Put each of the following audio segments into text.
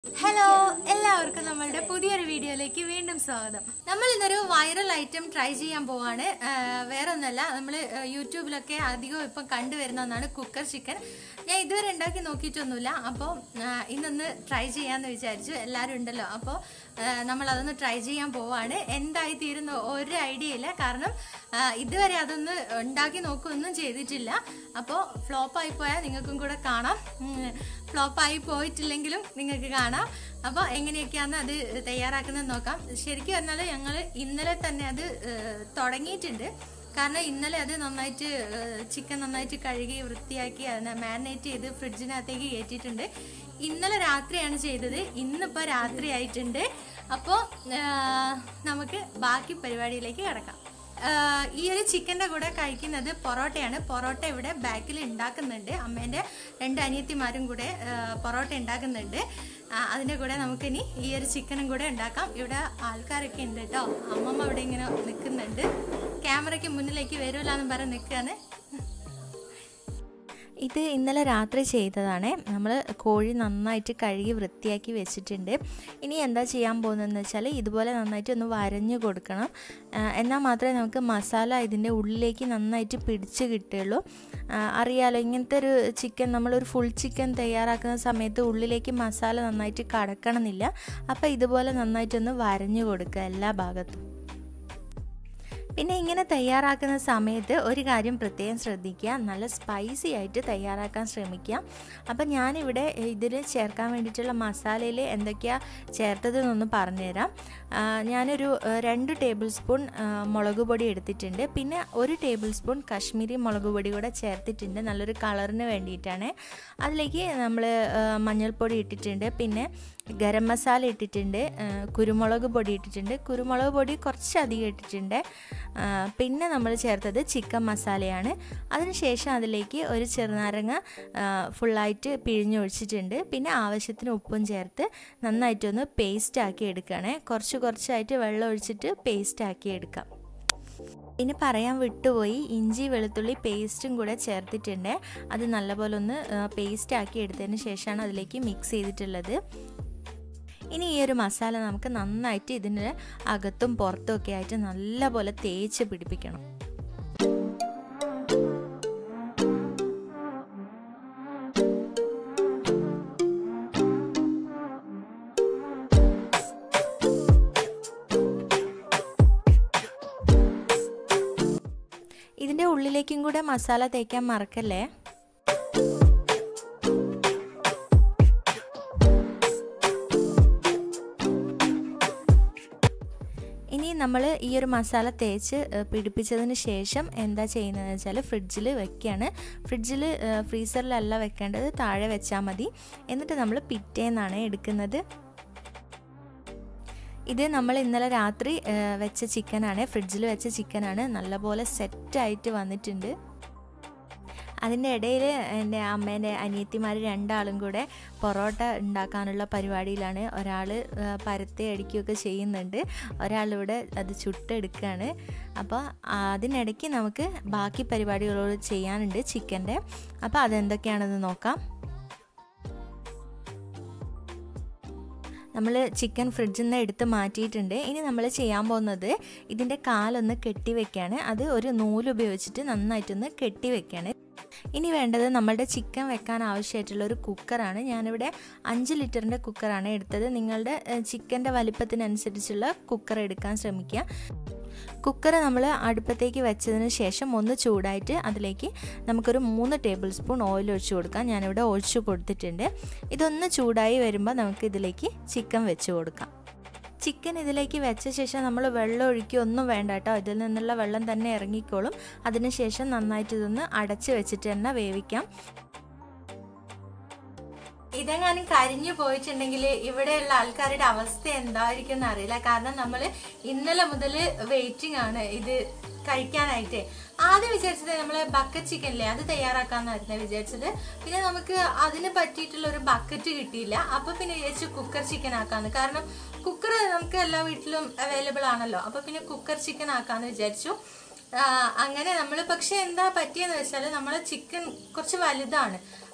hello എല്ലാവർക്കും നമ്മളുടെ പുതിയൊരു വീഡിയോയിലേക്ക് വീണ്ടും സ്വാഗതം നമ്മൾ ഇന്നൊരു വൈറൽ ഐറ്റം ട്രൈ ചെയ്യാൻ പോവാണ് ആ, വേറെ ഒന്നല്ല നമ്മൾ യൂട്യൂബിലൊക്കെ അധികം ഇപ്പം കണ്ടുവരുന്ന ഒന്നാണ് കുക്കർ ചിക്കൻ ഞാൻ ഇതുവരെ ഉണ്ടാക്കി നോക്കിയിട്ടൊന്നുമില്ല അപ്പോൾ ഇന്നൊന്ന് ട്രൈ ചെയ്യാന്ന് വിചാരിച്ചു എല്ലാവരും ഉണ്ടല്ലോ അപ്പോൾ നമ്മൾ അതൊന്ന് ട്രൈ ചെയ്യാൻ പോവാണ് എന്തായി തീരുന്ന ഒരു ഐഡിയ ഇല്ല കാരണം ആ, ഇതുവരെ അതൊന്ന് ഉണ്ടാക്കി നോക്കുകയൊന്നും ചെയ്തിട്ടില്ല അപ്പോൾ ഫ്ലോപ്പായി പോയാൽ നിങ്ങൾക്കും കൂടെ കാണാം ഫ്ലോപ്പായി പോയിട്ടില്ലെങ്കിലും നിങ്ങൾക്ക് കാണാം അപ്പോൾ എങ്ങനെയൊക്കെയാണ് അത് തയ്യാറാക്കുന്നത് നോക്കാം ശരിക്കും പറഞ്ഞാൽ ഞങ്ങൾ ഇന്നലെ തന്നെ അത് ഏഹ്, തുടങ്ങിയിട്ടുണ്ട് കാരണം ഇന്നലെ അത് നന്നായിട്ട് ചിക്കൻ നന്നായിട്ട് കഴുകി വൃത്തിയാക്കി അതിനെ മാരിനേറ്റ് ചെയ്ത് ഫ്രിഡ്ജിനകത്തേക്ക് കയറ്റിയിട്ടുണ്ട് ഇന്നലെ രാത്രിയാണ് ചെയ്തത് ഇന്നിപ്പോൾ രാത്രി ആയിട്ടുണ്ട് അപ്പോൾ നമുക്ക് ബാക്കി പരിപാടിയിലേക്ക് കിടക്കാം ആഹ് ഈ ഒരു ചിക്കൻ്റെ കൂടെ കഴിക്കുന്നത് പൊറോട്ടയാണ് പൊറോട്ട ഇവിടെ ബാക്കിൽ ഉണ്ടാക്കുന്നുണ്ട് അമ്മേൻ്റെ രണ്ട് അനിയത്തിമാരും കൂടെ ആഹ് പൊറോട്ട ഉണ്ടാക്കുന്നുണ്ട് ആഹ് അതിൻ്റെ കൂടെ നമുക്കിനി ഈ ഒരു ചിക്കനും കൂടെ ഉണ്ടാക്കാം ഇവിടെ ആൾക്കാരൊക്കെ ഉണ്ട് കേട്ടോ അമ്മമ്മ ഇവിടെ ഇങ്ങനെ നിൽക്കുന്നുണ്ട് ക്യാമറയ്ക്ക് മുന്നിലേക്ക് വരൂല എന്ന് പറഞ്ഞ് നിൽക്കുകയാണ് ഇത് ഇന്നലെ രാത്രി ചെയ്തതാണ് നമ്മൾ കോഴി നന്നായിട്ട് കഴുകി വൃത്തിയാക്കി വെച്ചിട്ടുണ്ട് ഇനി എന്താ ചെയ്യാൻ പോകുന്നതെന്ന് വെച്ചാൽ ഇതുപോലെ നന്നായിട്ട് ഒന്ന് വരഞ്ഞു കൊടുക്കണം ആ, എന്നാൽ മാത്രമേ നമുക്ക് മസാല ഇതിൻ്റെ ഉള്ളിലേക്ക് നന്നായിട്ട് പിടിച്ച് കിട്ടുള്ളൂ ആ, അറിയാലോ ഇങ്ങനത്തെ ഒരു ചിക്കൻ നമ്മളൊരു ഫുൾ ചിക്കൻ തയ്യാറാക്കുന്ന സമയത്ത് ഉള്ളിലേക്ക് മസാല നന്നായിട്ട് കടക്കണമെന്നില്ല അപ്പോൾ ഇതുപോലെ നന്നായിട്ടൊന്ന് വരഞ്ഞു കൊടുക്കുക എല്ലാ ഭാഗത്തും പിന്നെ ഇങ്ങനെ തയ്യാറാക്കുന്ന സമയത്ത് ഒരു കാര്യം പ്രത്യേകം ശ്രദ്ധിക്കുക നല്ല സ്പൈസി ആയിട്ട് തയ്യാറാക്കാൻ ശ്രമിക്കുക അപ്പം ഞാനിവിടെ ഇതിൽ ചേർക്കാൻ വേണ്ടിയിട്ടുള്ള മസാലയിൽ എന്തൊക്കെയാണ് ചേർത്തതെന്നൊന്ന് പറഞ്ഞുതരാം ആ, ഞാനൊരു ആ, രണ്ട് ടേബിൾ സ്പൂൺ ആ, മുളക് പൊടി എടുത്തിട്ടുണ്ട് പിന്നെ ഒരു ടേബിൾ സ്പൂൺ കാശ്മീരി മുളക് പൊടി കൂടെ ചേർത്തിട്ടുണ്ട് നല്ലൊരു കളറിന് വേണ്ടിയിട്ടാണ് അതിലേക്ക് നമ്മൾ മഞ്ഞൾപ്പൊടി ഇട്ടിട്ടുണ്ട് പിന്നെ ഗരം മസാല ഇട്ടിട്ടുണ്ട് ആ, കുരുമുളക് പൊടി ഇട്ടിട്ടുണ്ട് കുരുമുളക് പൊടി കുറച്ചധികം ഇട്ടിട്ടുണ്ട് ആ, പിന്നെ നമ്മൾ ചേർത്തത് ചിക്കൻ മസാലയാണ് അതിനുശേഷം അതിലേക്ക് ഒരു ചെറുനാരങ്ങ ആ, ഫുള്ളായിട്ട് പിഴിഞ്ഞൊഴിച്ചിട്ടുണ്ട് പിന്നെ ആവശ്യത്തിന് ഉപ്പും ചേർത്ത് നന്നായിട്ടൊന്ന് പേസ്റ്റ് ആക്കി എടുക്കുകയാണ് കുറച്ച് കുറച്ചായിട്ട് വെള്ളം ഒഴിച്ചിട്ട് പേസ്റ്റ് ആക്കി എടുക്കാം ഇനി പറയാൻ വിട്ടുപോയി ഇഞ്ചി വെളുത്തുള്ളി പേസ്റ്റും കൂടെ ചേർത്തിട്ടുണ്ട് അത് നല്ലപോലെ ഒന്ന് പേസ്റ്റ് ആക്കി എടുത്തതിന് ശേഷമാണ് അതിലേക്ക് മിക്സ് ചെയ്തിട്ടുള്ളത് ഇനി ഈ ഒരു മസാല നമുക്ക് നന്നായിട്ട് ഇതിന് അകത്തും പുറത്തും ഒക്കെ ആയിട്ട് നല്ലപോലെ തേച്ച് പിടിപ്പിക്കണം ഇതിൻ്റെ ഉള്ളിലേക്കും കൂടെ മസാല തേക്കാൻ മറക്കല്ലേ ഇനി നമ്മൾ ഈ ഒരു മസാല തേച്ച് ഏഹ്, പിടിപ്പിച്ചതിന് ശേഷം എന്താ ചെയ്യുന്നതെന്ന് വെച്ചാൽ ഫ്രിഡ്ജിൽ വെക്കുകയാണ് ഫ്രിഡ്ജിൽ ഫ്രീസറിലല്ല വെക്കേണ്ടത് താഴെ വെച്ചാൽ മതി എന്നിട്ട് നമ്മൾ പിറ്റേന്നാണ് എടുക്കുന്നത് ഇത് നമ്മൾ ഇന്നലെ രാത്രി ഏഹ്, വെച്ച ചിക്കനാണ് ഫ്രിഡ്ജിൽ വെച്ച ചിക്കനാണ് നല്ലപോലെ സെറ്റായിട്ട് വന്നിട്ടുണ്ട് അതിൻ്റെ ഇടയിൽ എൻ്റെ അമ്മേൻ്റെ അനിയത്തിമാർ രണ്ടാളും കൂടെ പൊറോട്ട ഉണ്ടാക്കാനുള്ള പരിപാടിയിലാണ് ഒരാൾ പരത്തി അടിക്കുകയൊക്കെ ചെയ്യുന്നുണ്ട് ഒരാളിവിടെ അത് ചുട്ടെടുക്കുകയാണ് അപ്പോൾ അതിനിടയ്ക്ക് നമുക്ക് ബാക്കി പരിപാടികളോട് ചെയ്യാനുണ്ട് ചിക്കൻ്റെ അപ്പോൾ അതെന്തൊക്കെയാണെന്ന് നോക്കാം നമ്മൾ ചിക്കൻ ഫ്രിഡ്ജിൽ നിന്ന് എടുത്ത് മാറ്റിയിട്ടുണ്ട് ഇനി നമ്മൾ ചെയ്യാൻ പോകുന്നത് ഇതിൻ്റെ കാലൊന്ന് കെട്ടി വെക്കുകയാണ് അത് ഒരു നൂല് ഉപയോഗിച്ചിട്ട് നന്നായിട്ടൊന്ന് കെട്ടി വെക്കുകയാണ് ഇനി വേണ്ടത് നമ്മളുടെ ചിക്കൻ വെക്കാൻ ആവശ്യമായിട്ടുള്ള ഒരു കുക്കറാണ് ഞാനിവിടെ അഞ്ച് ലിറ്ററിൻ്റെ കുക്കറാണ് എടുത്തത് നിങ്ങളുടെ ചിക്കൻ്റെ വലിപ്പത്തിനനുസരിച്ചുള്ള കുക്കർ എടുക്കാൻ ശ്രമിക്കുക കുക്കർ നമ്മൾ അടുപ്പത്തേക്ക് വെച്ചതിന് ശേഷം ഒന്ന് ചൂടായിട്ട് അതിലേക്ക് നമുക്കൊരു മൂന്ന് ടേബിൾ സ്പൂൺ ഓയിൽ ഒഴിച്ച് കൊടുക്കാം ഞാനിവിടെ ഒഴിച്ച് കൊടുത്തിട്ടുണ്ട് ഇതൊന്ന് ചൂടായി വരുമ്പോൾ നമുക്ക് ഇതിലേക്ക് ചിക്കൻ വെച്ച് കൊടുക്കാം ചിക്കൻ ഇതിലേക്ക് വെച്ച ശേഷം നമ്മൾ വെള്ളം ഒഴിക്കുക ഒന്നും വേണ്ട കേട്ടോ ഇതിൽ നിന്നുള്ള വെള്ളം തന്നെ ഇറങ്ങിക്കോളും അതിനുശേഷം നന്നായിട്ട് ഇതൊന്ന് അടച്ച് വെച്ചിട്ട് തന്നെ വേവിക്കാം ഇതെങ്ങാനും കരിഞ്ഞു പോയിട്ടുണ്ടെങ്കിൽ ഇവിടെയുള്ള ആൾക്കാരുടെ അവസ്ഥ എന്തായിരിക്കും എന്ന് അറിയില്ല കാരണം നമ്മൾ ഇന്നലെ മുതൽ വെയിറ്റിംഗ് ആണ് ഇത് കഴിക്കാനായിട്ട് ആദ്യം വിചാരിച്ചത് നമ്മൾ ബക്കറ്റ് ചിക്കൻ അല്ലേ അത് തയ്യാറാക്കാന്നായിരുന്നു വിചാരിച്ചത് പിന്നെ നമുക്ക് അതിന് പറ്റിയിട്ടുള്ള ഒരു ബക്കറ്റ് കിട്ടിയില്ല അപ്പൊ പിന്നെ വിചാരിച്ചു കുക്കർ ചിക്കൻ ആക്കാന്ന് കാരണം കുക്കർ നമുക്ക് എല്ലാ വീട്ടിലും അവൈലബിൾ ആണല്ലോ അപ്പൊ പിന്നെ കുക്കർ ചിക്കൻ ആക്കാന്ന് വിചാരിച്ചു ആ, അങ്ങനെ നമ്മൾ പക്ഷെ എന്താ പറ്റിയെന്ന് വെച്ചാൽ നമ്മളെ ചിക്കൻ കുറച്ച് വലുതാണ്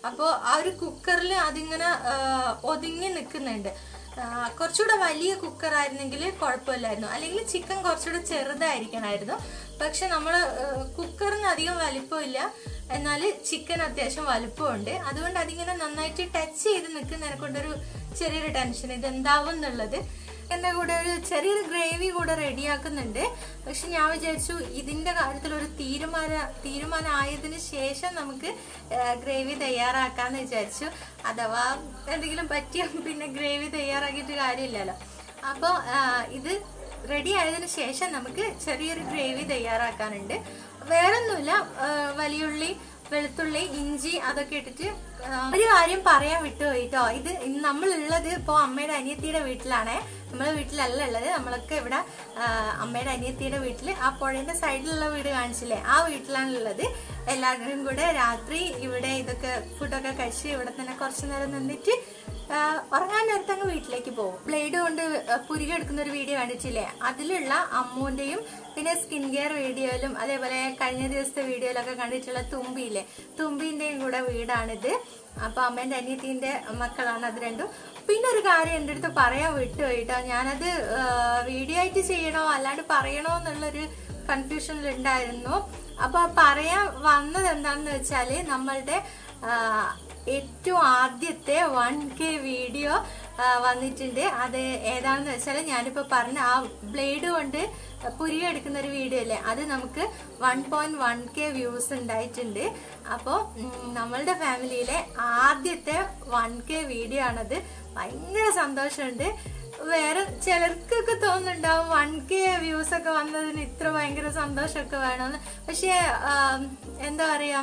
അപ്പോൾ ആ ഒരു കുക്കറിൽ അതിങ്ങനെ ആ, ഒതുങ്ങി നിൽക്കുന്നുണ്ട് ആ, കുറച്ചുകൂടെ വലിയ കുക്കർ ആയിരുന്നെങ്കിൽ കുഴപ്പമില്ലായിരുന്നു അല്ലെങ്കിൽ ചിക്കൻ കുറച്ചുകൂടെ ചെറുതായിരിക്കണമായിരുന്നു പക്ഷെ നമ്മൾ കുക്കറിന് അധികം വലിപ്പമില്ല എന്നാൽ ചിക്കൻ അത്യാവശ്യം വലുപ്പമുണ്ട് അതുകൊണ്ട് അതിങ്ങനെ നന്നായിട്ട് ടച്ച് ചെയ്ത് നിൽക്കുന്നതിനെ കൊണ്ടൊരു ചെറിയൊരു ടെൻഷൻ ഇത് എന്താവും എന്നുള്ളത് എൻ്റെ കൂടെ ഒരു ചെറിയൊരു ഗ്രേവി കൂടെ റെഡിയാക്കുന്നുണ്ട് പക്ഷെ ഞാൻ വിചാരിച്ചു ഇതിൻ്റെ കാര്യത്തിൽ ഒരു തീരുമാന തീരുമാനം ആയതിനു ശേഷം നമുക്ക് ഗ്രേവി തയ്യാറാക്കാമെന്ന് വിചാരിച്ചു അഥവാ എന്തെങ്കിലും പറ്റിയ പിന്നെ ഗ്രേവി തയ്യാറാക്കിയിട്ട് കാര്യമില്ലല്ലോ അപ്പോൾ ഇത് റെഡി ആയതിനു ശേഷം നമുക്ക് ചെറിയൊരു ഗ്രേവി തയ്യാറാക്കാനുണ്ട് വേറൊന്നുമില്ല ആ, വലിയുള്ളി വെളുത്തുള്ളി ഇഞ്ചി അതൊക്കെ ഇട്ടിട്ട് ആ, ഒരു കാര്യം പറയാൻ വിട്ടുപോയി കേട്ടോ ഇത് ഇന്ന് നമ്മളുള്ളത് ഇപ്പോൾ അമ്മയുടെ അനിയത്തിയുടെ വീട്ടിലാണേ നമ്മളെ വീട്ടിലല്ല ഉള്ളത് നമ്മളൊക്കെ ഇവിടെ ആ, അമ്മയുടെ അനിയത്തിയുടെ വീട്ടിൽ ആ പുഴയുടെ സൈഡിലുള്ള വീട് കാണിച്ചില്ലേ ആ വീട്ടിലാണ് ഉള്ളത് എല്ലാവരും കൂടെ രാത്രി ഇവിടെ ഇതൊക്കെ ഫുഡൊക്കെ കഴിച്ച് ഇവിടെ തന്നെ കുറച്ചു നേരം നിന്നിട്ട് ആ, ഉറങ്ങാൻ നേരത്തെ അങ്ങ് വീട്ടിലേക്ക് പോകും ബ്ലേഡ് കൊണ്ട് പുരിക എടുക്കുന്ന ഒരു വീഡിയോ കണ്ടിട്ടില്ലേ അതിലുള്ള അമ്മൂന്റെയും പിന്നെ സ്കിൻ കെയർ വീഡിയോയിലും അതേപോലെ കഴിഞ്ഞ ദിവസത്തെ വീഡിയോയിലൊക്കെ കണ്ടിട്ടുള്ള തുമ്പിയില്ലേ തുമ്പിന്റെയും കൂടെ വീടാണിത് അപ്പൊ അമ്മേന്റെ അനിയത്തിന്റെ മക്കളാണ് അത് രണ്ടും പിന്നെ ഒരു കാര്യം എൻ്റെ അടുത്ത് പറയാൻ വിട്ടുപോയി കേട്ടോ ഞാനത് വീഡിയോ ആയിട്ട് ചെയ്യണോ അല്ലാണ്ട് പറയണോ എന്നുള്ളൊരു കൺഫ്യൂഷനിൽ ഉണ്ടായിരുന്നു അപ്പൊ പറയാൻ വന്നത് എന്താണെന്ന് വെച്ചാല് നമ്മളുടെ ആ, ഏറ്റവും ആദ്യത്തെ വൺ കെ വീഡിയോ വന്നിട്ടുണ്ട് അത് ഏതാണെന്ന് വെച്ചാൽ ഞാനിപ്പോൾ പറഞ്ഞ ആ ബ്ലേഡ് കൊണ്ട് പുരി എടുക്കുന്ന ഒരു വീഡിയോ അല്ലേ അത് നമുക്ക് one point one K views ഉണ്ടായിട്ടുണ്ട് അപ്പോൾ നമ്മളുടെ ഫാമിലിയിലെ ആദ്യത്തെ വൺ കെ വീഡിയോ ആണത് ഭയങ്കര സന്തോഷമുണ്ട് വേറെ ചിലർക്കൊക്കെ തോന്നുന്നുണ്ടാവും വൺ കെ വ്യൂസ് ഒക്കെ വന്നതിന് ഇത്ര ഭയങ്കര സന്തോഷമൊക്കെ വേണമെന്ന് പക്ഷേ ആം, എന്താ പറയാ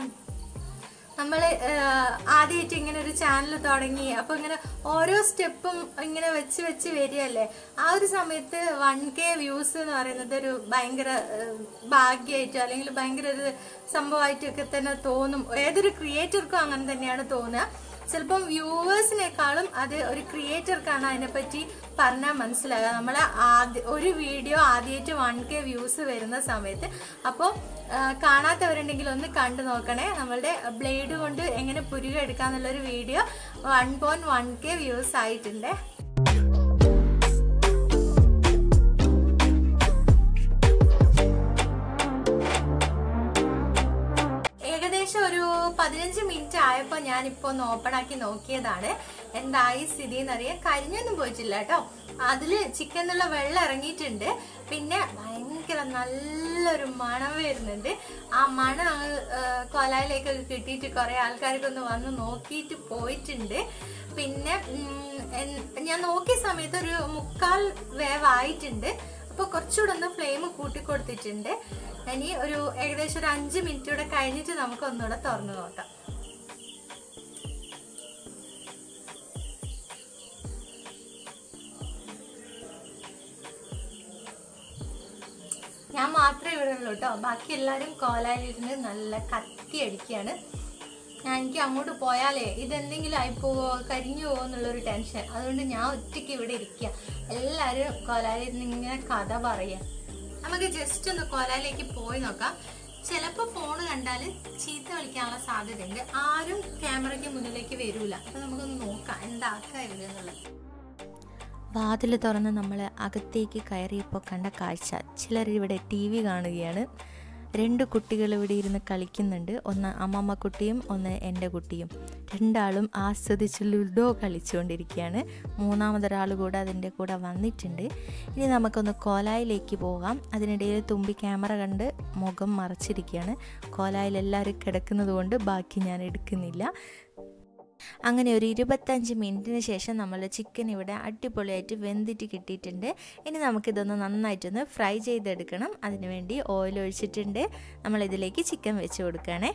നമ്മൾ ആദ്യമായിട്ട് ഇങ്ങനെ ഒരു ചാനൽ തുടങ്ങി അപ്പൊ ഇങ്ങനെ ഓരോ സ്റ്റെപ്പും ഇങ്ങനെ വെച്ച് വെച്ച് വരികയല്ലേ ആ ഒരു സമയത്ത് വൺ കെ വ്യൂസ് എന്ന് പറയുന്നത് ഒരു ഭയങ്കര ഭാഗ്യമായിട്ടോ അല്ലെങ്കിൽ ഭയങ്കര ഒരു സംഭവമായിട്ടൊക്കെ തന്നെ തോന്നും ഏതൊരു ക്രിയേറ്റർക്കും അങ്ങനെ തന്നെയാണ് തോന്നുക ചിലപ്പം വ്യൂവേഴ്സിനേക്കാളും അത് ഒരു ക്രിയേറ്റർക്കാണ് അതിനെപ്പറ്റി പറഞ്ഞാൽ മനസ്സിലാകുക നമ്മൾ ആദ്യ ഒരു വീഡിയോ ആദ്യമായിട്ട് വൺ കെ വ്യൂസ് വരുന്ന സമയത്ത് അപ്പോൾ കാണാത്തവരുണ്ടെങ്കിൽ ഒന്ന് കണ്ടു നോക്കണേ നമ്മളുടെ ബ്ലേഡ് കൊണ്ട് എങ്ങനെ പുരുക എടുക്കാന്നുള്ളൊരു video one point one K views ആയിട്ടുണ്ട് ഏകദേശം ഒരു പതിനഞ്ച് മിനിറ്റ് ആയപ്പോൾ ഞാനിപ്പോ ഒന്ന് ഓപ്പൺ ആക്കി നോക്കിയതാണ് എന്തായി സ്ഥിതി എന്നറിയാൻ കരിഞ്ഞൊന്നും പോയിട്ടില്ല കേട്ടോ അതില് ചിക്കനുള്ള വെള്ളം ഇറങ്ങിയിട്ടുണ്ട് പിന്നെ ഭയങ്കര നല്ലൊരു മണം വരുന്നുണ്ട് ആ മണം അങ്ങ് കൊലായിലേക്കൊക്കെ കിട്ടിയിട്ട് കുറെ ആൾക്കാരൊക്കെ ഒന്ന് വന്ന് നോക്കിയിട്ട് പോയിട്ടുണ്ട് പിന്നെ ഉം, എൻ- ഞാൻ നോക്കിയ സമയത്ത് ഒരു മുക്കാൽ വേവായിട്ടുണ്ട് അപ്പോൾ കുറച്ചുകൂടെ ഒന്ന് ഫ്ലെയിം കൂട്ടിക്കൊടുത്തിട്ടുണ്ട് ഇനി ഒരു ഏകദേശം ഒരു അഞ്ച് മിനിറ്റ് കൂടെ കഴിഞ്ഞിട്ട് നമുക്ക് ഒന്നുകൂടെ തുറന്നു നോക്കാം ഞാൻ മാത്രമേ ഇവിടെ ഉള്ളൂ കേട്ടോ ബാക്കി എല്ലാവരും കോലായിലിരുന്ന് നല്ല കത്തി അടിക്കുകയാണ് ഞാൻ എനിക്ക് അങ്ങോട്ട് പോയാലേ ഇതെന്തെങ്കിലും ആയിപ്പോവോ കരിഞ്ഞു പോവോ എന്നുള്ളൊരു ടെൻഷൻ അതുകൊണ്ട് ഞാൻ ഒറ്റയ്ക്ക് ഇവിടെ ഇരിക്കുക എല്ലാവരും കോലായിലിരുന്ന് ഇങ്ങനെ കഥ പറയാം നമുക്ക് ജസ്റ്റ് ഒന്ന് കോലായിലേക്ക് പോയി നോക്കാം ചിലപ്പോൾ ഫോണ് കണ്ടാൽ ചീത്ത കളിക്കാനുള്ള സാധ്യതയുണ്ട് ആരും ക്യാമറയ്ക്ക് മുന്നിലേക്ക് വരൂല അപ്പൊ നമുക്കൊന്ന് നോക്കാം എന്താക്കാ ഇവിടെ എന്നുള്ളത് വാതിൽ തുറന്ന് നമ്മൾ അകത്തേക്ക് കയറിയപ്പോൾ കണ്ട കാഴ്ച ചിലർ ഇവിടെ ടി വി കാണുകയാണ് രണ്ട് കുട്ടികൾ ഇവിടെ ഇരുന്ന് കളിക്കുന്നുണ്ട് ഒന്ന് അമ്മമ്മ കുട്ടിയും ഒന്ന് എൻ്റെ കുട്ടിയും രണ്ടാളും ആസ്വദിച്ച് ലുഡോ കളിച്ചുകൊണ്ടിരിക്കുകയാണ് മൂന്നാമതൊരാൾ കൂടെ അതിൻ്റെ കൂടെ വന്നിട്ടുണ്ട് ഇനി നമുക്കൊന്ന് കോലായിലേക്ക് പോകാം അതിനിടയിൽ തുമ്പി ക്യാമറ കണ്ട് മുഖം മറച്ചിരിക്കുകയാണ് കോലായിൽ എല്ലാവരും കിടക്കുന്നത് കൊണ്ട് ബാക്കി ഞാൻ എടുക്കുന്നില്ല അങ്ങനെ ഒരു ഇരുപത്തഞ്ച് മിനിറ്റിന് ശേഷം നമ്മൾ ചിക്കൻ ഇവിടെ അടിപൊളിയായിട്ട് വെന്തിട്ട് കിട്ടിയിട്ടുണ്ട് ഇനി നമുക്കിതൊന്ന് നന്നായിട്ടൊന്ന് ഫ്രൈ ചെയ്തെടുക്കണം അതിനുവേണ്ടി ഓയിൽ ഒഴിച്ചിട്ടുണ്ട് നമ്മളിതിലേക്ക് ചിക്കൻ വെച്ച് കൊടുക്കുകയാണേ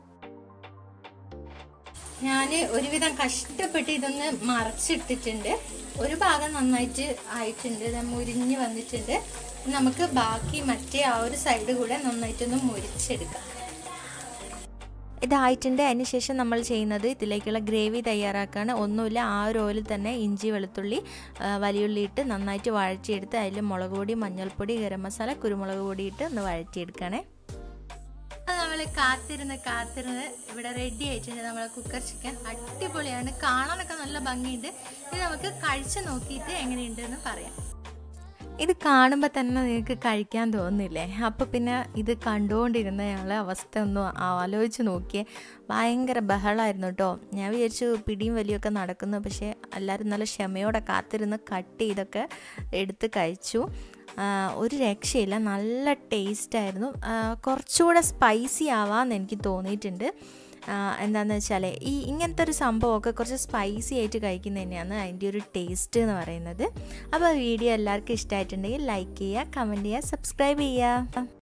ഞാൻ ഒരുവിധം കഷ്ടപ്പെട്ട് ഇതൊന്ന് മറച്ചിട്ടിട്ടുണ്ട് ഒരു ഭാഗം നന്നായിട്ട് ആയിട്ടുണ്ട് ഇത് മുരിഞ്ഞ് വന്നിട്ടുണ്ട് നമുക്ക് ബാക്കി മറ്റേ ആ ഒരു സൈഡ് കൂടെ നന്നായിട്ടൊന്ന് മുരിച്ചെടുക്കാം ഇതായിട്ടുണ്ട് അതിന് ശേഷം നമ്മൾ ചെയ്യുന്നത് ഇതിലേക്കുള്ള ഗ്രേവി തയ്യാറാക്കാണ് ഒന്നുമില്ല ആ ഒരു ഓയിൽ തന്നെ ഇഞ്ചി വെളുത്തുള്ളി ആ, വലിയുള്ളി ഇട്ട് നന്നായിട്ട് വഴറ്റിയെടുത്ത് അതിൽ മുളക് പൊടി മഞ്ഞൾപ്പൊടി ഗരം മസാല കുരുമുളക് പൊടി ഇട്ട് ഒന്ന് വഴറ്റിയെടുക്കണേ അത് നമ്മൾ കാത്തിരുന്ന് കാത്തിരുന്ന് ഇവിടെ റെഡി ആയിട്ടുണ്ട് നമ്മളെ കുക്കർ ചിക്കൻ അടിപൊളിയാണ് കാണാനൊക്കെ നല്ല ഭംഗിയുണ്ട് ഇത് നമുക്ക് കഴിച്ച് നോക്കിയിട്ട് എങ്ങനെയുണ്ട് എന്ന് പറയാം ഇത് കാണുമ്പോൾ തന്നെ നിങ്ങൾക്ക് കഴിക്കാൻ തോന്നില്ലേ അപ്പോൾ പിന്നെ ഇത് കണ്ടുകൊണ്ടിരുന്ന ഞങ്ങളെ അവസ്ഥ ഒന്ന് ആലോചിച്ച് നോക്കിയേ ഭയങ്കര ബഹളമായിരുന്നു കേട്ടോ ഞാൻ വിചാരിച്ചു പിടിയും വലിയൊക്കെ നടക്കുന്നു പക്ഷേ എല്ലാവരും നല്ല ക്ഷമയോടെ കാത്തിരുന്ന് കട്ട് ചെയ്തൊക്കെ എടുത്ത് കഴിച്ചു ഒരു രക്ഷയില്ല നല്ല ടേസ്റ്റായിരുന്നു കുറച്ചുകൂടെ സ്പൈസി ആവാമെന്ന് എനിക്ക് തോന്നിയിട്ടുണ്ട് എന്താണെന്ന് വെച്ചാൽ ഈ ഇങ്ങനത്തെ ഒരു സംഭവമൊക്കെ കുറച്ച് സ്പൈസി ആയിട്ട് കഴിക്കുന്നത് തന്നെയാണ് അതിൻ്റെ ഒരു ടേസ്റ്റ് എന്ന് പറയുന്നത് അപ്പോൾ വീഡിയോ എല്ലാവർക്കും ഇഷ്ടമായിട്ടുണ്ടെങ്കിൽ ലൈക്ക് ചെയ്യുക കമൻറ്റ് ചെയ്യുക സബ്സ്ക്രൈബ് ചെയ്യുക